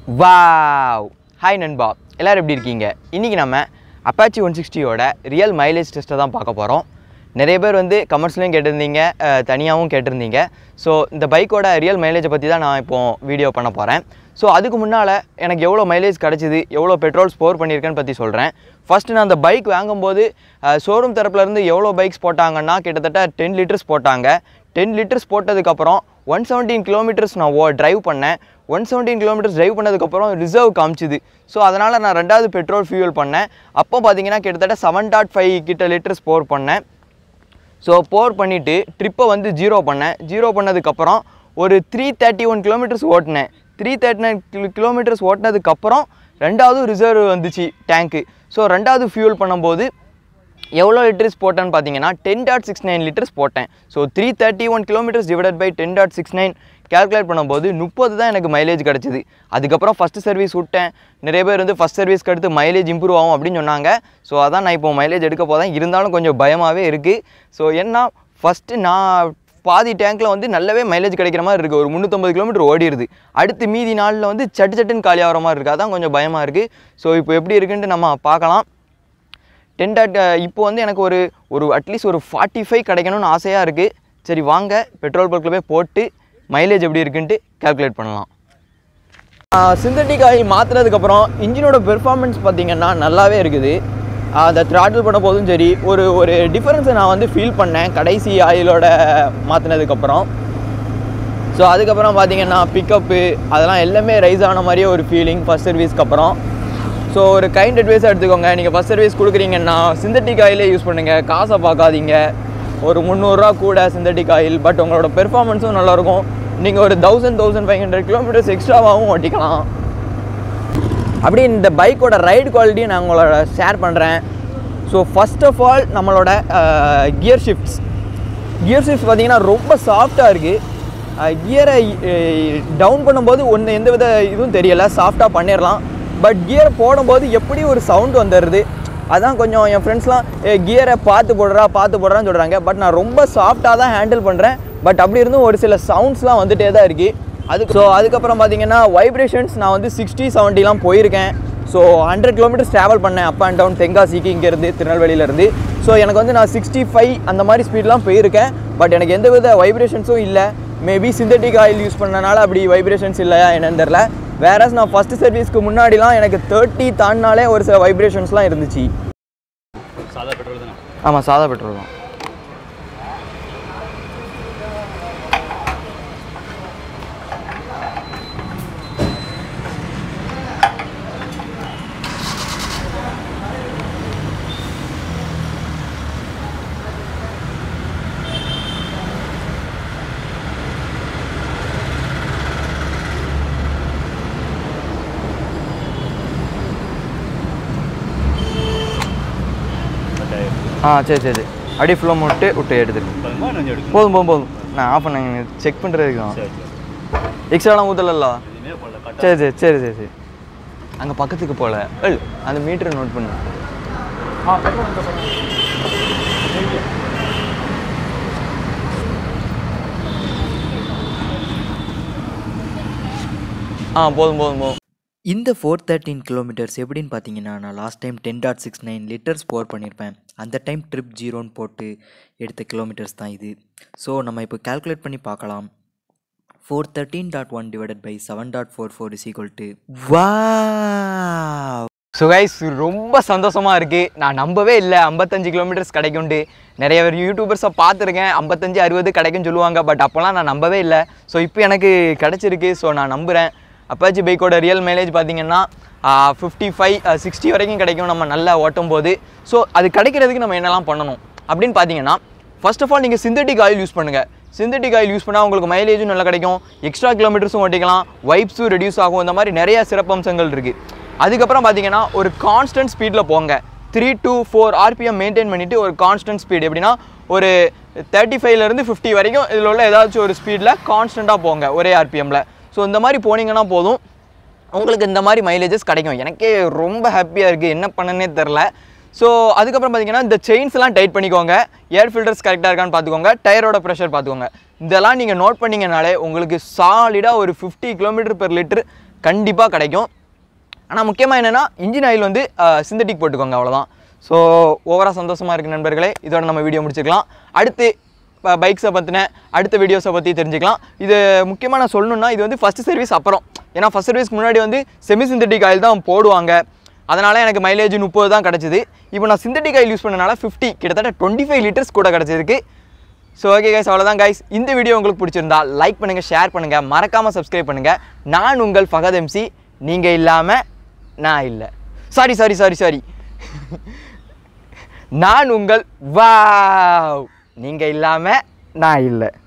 wow hi நண்பா எல்லோரும் எப்படி இருக்கீங்க இன்றைக்கி நம்ம அப்பாச்சி ஒன் சிக்ஸ்டியோட ரியல் மைலேஜ் டெஸ்ட்டை தான் பார்க்க போகிறோம் நிறைய பேர் வந்து கமெண்ட்ஸ்லையும் கேட்டிருந்தீங்க அஹ், தனியாகவும் கேட்டிருந்தீங்க ஸோ இந்த பைக்கோட ரியல் மைலேஜை பற்றி தான் நான் இப்போ வீடியோ பண்ண போகிறேன் ஸோ அதுக்கு முன்னால் எனக்கு எவ்வளோ மைலேஜ் கிடச்சிது எவ்வளோ பெட்ரோல் ஸ்போர் பண்ணியிருக்கேன்னு பற்றி சொல்கிறேன் ஃபஸ்ட்டு நான் அந்த பைக் வாங்கும்போது ஷோரூம் தரப்புலேருந்து எவ்வளோ பைக்ஸ் போட்டாங்கன்னா கிட்டத்தட்ட டென் லிட்டர்ஸ் போட்டாங்க டென் லிட்டர்ஸ் போட்டதுக்கப்புறம் ஒன் செவன்டீன் கிலோமீட்டர்ஸ் நான் ஓ ட்ரைவ் பண்ணேன் ஒன் செவன்டீன் கிலோமீட்டர்ஸ் ட்ரைவ் பண்ணதுக்கப்புறம் ரிசர்வ் காமிச்சுது ஸோ அதனால் நான் ரெண்டாவது பெட்ரோல் ஃபியூல் பண்ணேன் அப்போ பார்த்தீங்கன்னா கிட்டத்தட்ட செவன் டாட் ஃபைவ் கிட்ட லிட்டர்ஸ் போர் பண்ணேன் ஸோ போர் பண்ணிவிட்டு ட்ரிப்பை வந்து ஜீரோ பண்ணேன் ஜீரோ பண்ணதுக்கப்புறம் ஒரு த்ரீ தேர்ட்டி ஒன் கிலோமீட்டர்ஸ் ஓட்டினேன் த்ரீ தேர்ட்டி நைன் கிலோமீட்டர்ஸ் ஓட்டினதுக்கப்புறம் ரெண்டாவது ரிசர்வ் வந்துச்சு டேங்க்கு ஸோ ரெண்டாவது ஃபியூல் பண்ணும்போது எவ்வளோ லிட்டர்ஸ் போட்டேன்னு பார்த்தீங்கன்னா ten dot six nine litres போட்டேன் so three thirty one kilometres divided by ten dot six nine calculate பண்ணும்போது முப்பது தான் எனக்கு மைலேஜ் கிடச்சிது அதுக்கப்புறம் ஃபஸ்ட்டு சர்வீஸ் விட்டேன் நிறைய பேர் வந்து ஃபஸ்ட் சர்வீஸ்க்கு அடுத்து மைலேஜ் இம்ப்ரூவ் ஆகும் அப்படின்னு சொன்னாங்க ஸோ அதான் நான் இப்போ மைலேஜ் எடுக்க போதேன் இருந்தாலும் கொஞ்சம் பயமாகவே இருக்குது ஸோ என்ன ஃபஸ்ட்டு நான் பாதி டேங்க்கில் வந்து நல்லாவே மைலேஜ் கிடைக்கிற மாதிரி இருக்குது ஒரு முந்நூற்றம்பது கிலோமீட்டர் ஓடிடுது அடுத்து மீதி நாளில் வந்து சட்டு சட்டுன்னு காலி ஆகிற மாதிரி இருக்குது அதான் கொஞ்சம் பயமாக இருக்குது ஸோ இப்போ எப்படி இருக்குன்ட்டு நம்ம பார்க்கலாம் டென் டாட் இப்போ வந்து எனக்கு ஒரு ஒரு அட்லீஸ்ட் ஒரு ஃபார்ட்டி ஃபைவ் கிடைக்கணும்னு ஆசையாக இருக்குது சரி வாங்க பெட்ரோல் பல்கில் போய் போட்டு மைலேஜ் எப்படி இருக்குன்ட்டு கால்குலேட் பண்ணலாம் சிந்தட்டிக் ஆயில் மாற்றினதுக்கப்புறம் இன்ஜினோட பெர்ஃபார்மன்ஸ் பார்த்தீங்கன்னா நல்லாவே இருக்குது அந்த த்ராட்டில் பண்ண போதும் சரி ஒரு ஒரு டிஃப்ரென்ஸை நான் வந்து ஃபீல் பண்ணேன் கடைசி ஆயிலோட மாற்றினதுக்கப்புறம் ஸோ அதுக்கப்புறம் பார்த்தீங்கன்னா பிக்கப்பு அதெல்லாம் எல்லாமே ரைஸ் ஆன மாதிரியே ஒரு ஃபீலிங் ஃபஸ்ட் சர்வீஸ்க்கு அப்புறம் ஸோ ஒரு கைண்ட் அட்வைஸாக எடுத்துக்கோங்க நீங்கள் ஃபஸ்ட் சர்வீஸ் கொடுக்குறீங்கன்னா சிந்தட்டிக் ஆயிலே யூஸ் பண்ணுங்கள் காசை பார்க்காதீங்க ஒரு முந்நூறுரூவா கூட சிந்தட்டிக் ஆயில் பட் உங்களோட பெர்ஃபார்மன்ஸும் நல்லாயிருக்கும் நீங்கள் ஒரு thousand thousand five hundred kilometres எக்ஸ்ட்ராவாகவும் ஓட்டிக்கலாம் அப்படி இந்த பைக்கோட ரைடு குவாலிட்டியை நான் உங்களோட ஷேர் பண்ணுறேன் ஸோ ஃபஸ்ட் ஆஃப் ஆல் நம்மளோட கியர் ஷிஃப்ட்ஸ் கியர் ஷிஃப்ட்ஸ் பார்த்தீங்கன்னா ரொம்ப சாஃப்டாக இருக்குது கியரை டவுன் பண்ணும்போது ஒன்று எந்த வித இதுவும் தெரியலை சாஃப்டாக பண்ணிடலாம் பட் கியரை போடும்போது எப்படி ஒரு சவுண்ட் வந்துடுது அதான் கொஞ்சம் என் ஃப்ரெண்ட்ஸ்லாம் கியரை பார்த்து போடுறா பார்த்து போடுறான்னு சொல்கிறாங்க பட் நான் ரொம்ப சாஃப்டாக தான் ஹேண்டில் பண்ணுறேன் பட் அப்படி இருந்தும் ஒரு சில சவுண்ட்ஸ்லாம் வந்துட்டே தான் இருக்குது அதுக்கு ஸோ அதுக்கப்புறம் பார்த்தீங்கன்னா வைப்ரேஷன்ஸ் நான் வந்து சிக்ஸ்டி செவன்ட்டிலாம் போயிருக்கேன் ஸோ ஹண்ட்ரட் கிலோமீட்டர்ஸ் ட்ராவல் பண்ணேன் அப் அண்ட் டவுன் தென்காசிக்கு இங்கேருந்து திருநெல்வேலியிலேருந்து ஸோ எனக்கு வந்து நான் சிக்ஸ்டி ஃபைவ் அந்த மாதிரி ஸ்பீட்லாம் போயிருக்கேன் பட் எனக்கு எந்த வித வைப்ரேஷன்ஸும் இல்லை மேபி சிந்தட்டிக் ஆயில் யூஸ் பண்ணனால அப்படி வைப்ரேஷன்ஸ் இல்லையா என்னன்னு தெரில வேற நான் ஃபஸ்ட்டு சர்வீஸ்க்கு முன்னாடிலாம் எனக்கு தேர்ட்டி தாண்டினாலே ஒரு சில வைப்ரேஷன்ஸ்லாம் இருந்துச்சு சாதா பெட்ரோல் தானே ஆமாம் சாதா பெட்ரோல் தான் ஆ சரி சரி சரி அப்படியே ஃபுல்லாக விட்டு விட்டு எடுத்துட்டு பதிமா கொஞ்சம் எடுக்கணும் போதும் போதும் போதும் நான் ஆஃப் பண்ண செக் பண்ணுறதுக்கு தான் சரி சரி எக்ஸ்ட்ராலாம் ஊற்றலல்ல இனிமே போடல கட்ட சரி சரி சரி சரி சரி அங்கே பக்கத்துக்கு போகல ஏய் அந்த மீட்டரை நோட் பண்ணு ஆ போதும் போதும் போதும் இந்த ஃபோர் தேர்ட்டின் கிலோமீட்டர்ஸ் எப்படின்னு பார்த்தீங்கன்னா நான் last time ten dot six nine litres pour பண்ணியிருப்பேன் அந்த டைம் ட்ரிப் ஜீரோன்னு போட்டு எடுத்த கிலோமீட்டர்ஸ் தான் இது ஸோ நம்ம இப்போ கால்குலேட் பண்ணி பார்க்கலாம் four thirteen dot one divided by seven dot four four is equal to வா ஸோ கைஸ் ரொம்ப சந்தோஷமாக இருக்குது நான் நம்பவே இல்லை ஐம்பத்தஞ்சு கிலோமீட்டர்ஸ் கிடைக்கும்ட்டு நிறைய பேர் யூடியூபர்ஸை பார்த்துருக்கேன் ஐம்பத்தஞ்சு அறுபது கிடைக்கும்னு சொல்லுவாங்க பட் அப்போலாம் நான் நம்பவே இல்லை ஸோ இப்போ எனக்கு கிடச்சிருக்கு ஸோ நான் நம்புகிறேன் அப்பாச்சி பைக்கோட ரியல் மைலேஜ் பார்த்தீங்கன்னா ஃபிஃப்டி ஃபைவ் சிக்ஸ்டி வரைக்கும் கிடைக்கும் நம்ம நல்லா ஓட்டும் போது ஸோ அது கிடைக்கிறதுக்கு நம்ம என்னெல்லாம் பண்ணணும் அப்படின்னு பார்த்தீங்கன்னா ஃபர்ஸ்ட் ஆஃப் ஆல் நீங்கள் சிந்தட்டிக் ஆயில் யூஸ் பண்ணுங்கள் சிந்தட்டிக் ஆயில் யூஸ் பண்ணால் உங்களுக்கு மைலேஜும் நல்லா கிடைக்கும் எக்ஸ்ட்ரா கிலோமீட்டர்ஸும் ஓட்டிக்கலாம் வைப்ஸும் ரெடியூஸ் ஆகும் இந்த மாதிரி நிறைய சிறப்பம்சங்கள் இருக்குது அதுக்கப்புறம் பார்த்தீங்கன்னா ஒரு கான்ஸ்டன்ட் ஸ்பீடில் போங்க three to four RPM maintain பண்ணிவிட்டு ஒரு கான்ஸ்டன்ட் ஸ்பீட் எப்படின்னா ஒரு தேர்ட்டி ஃபைவ்லேருந்து ஃபிஃப்டி வரைக்கும் இதில் உள்ள ஏதாச்சும் ஒரு ஸ்பீடில் கான்ஸ்டண்ட்டாக போங்க ஒரே ஆர்பிஎம்மில் ஸோ இந்த மாதிரி போனீங்கன்னா போதும் உங்களுக்கு இந்த மாதிரி மைலேஜஸ் கிடைக்கும் எனக்கே ரொம்ப ஹாப்பியாக இருக்குது என்ன பண்ணனே தெரில ஸோ அதுக்கப்புறம் பார்த்தீங்கன்னா இந்த செயின்ஸ்லாம் டைட் பண்ணிக்கோங்க ஏர் ஃபில்டர்ஸ் கரெக்டாக இருக்கான்னு பார்த்துக்கோங்க டயரோட ப்ரெஷர் பார்த்துக்கோங்க இதெல்லாம் நீங்கள் நோட் பண்ணீங்கனாலே உங்களுக்கு சாலிடாக ஒரு ஃபிஃப்டி கிலோமீட்டர் பெர் லிட்டர் கண்டிப்பாக கிடைக்கும் ஆனால் முக்கியமாக என்னென்னா இன்ஜின் ஆயில் வந்து சிந்தட்டிக் போட்டுக்கோங்க அவ்வளோதான் ஸோ ஓவராக சந்தோஷமாக இருக்குது நண்பர்களே இதோட நம்ம வீடியோ முடிச்சுக்கலாம் அடுத்து பைக்ஸை பற்றின அடுத்த வீடியோஸை பற்றி தெரிஞ்சுக்கலாம் இது முக்கியமாக நான் சொல்லணுன்னா இது வந்து ஃபஸ்ட்டு சர்வீஸ் அப்புறம் ஏன்னா ஃபஸ்ட் சர்வீஸ்க்கு முன்னாடி வந்து செமி சிந்தட்டிக் ஆயில் தான் போடுவாங்க அதனால் எனக்கு மைலேஜ் முப்பது தான் கிடச்சிது இப்போ நான் சிந்தட்டிக் ஆயில் யூஸ் பண்ணனால ஃபிஃப்டி கிட்டத்தட்ட டுவெண்ட்டி ஃபைவ் லிட்டர்ஸ் கூட கிடச்சிருக்கு ஸோ ஓகே கைஸ் அவ்வளோதான் கைஸ் இந்த வீடியோ உங்களுக்கு பிடிச்சிருந்தா லைக் பண்ணுங்கள் ஷேர் பண்ணுங்கள் மறக்காமல் சப்ஸ்கிரைப் பண்ணுங்கள் நான் உங்கள் ஃபகத் எம்சி நீங்கள் இல்லாமல் நான் இல்லை சாரி சாரி சாரி சாரி நான் உங்கள் வாவ் நீங்கள் இல்லாமல் நான் இல்லை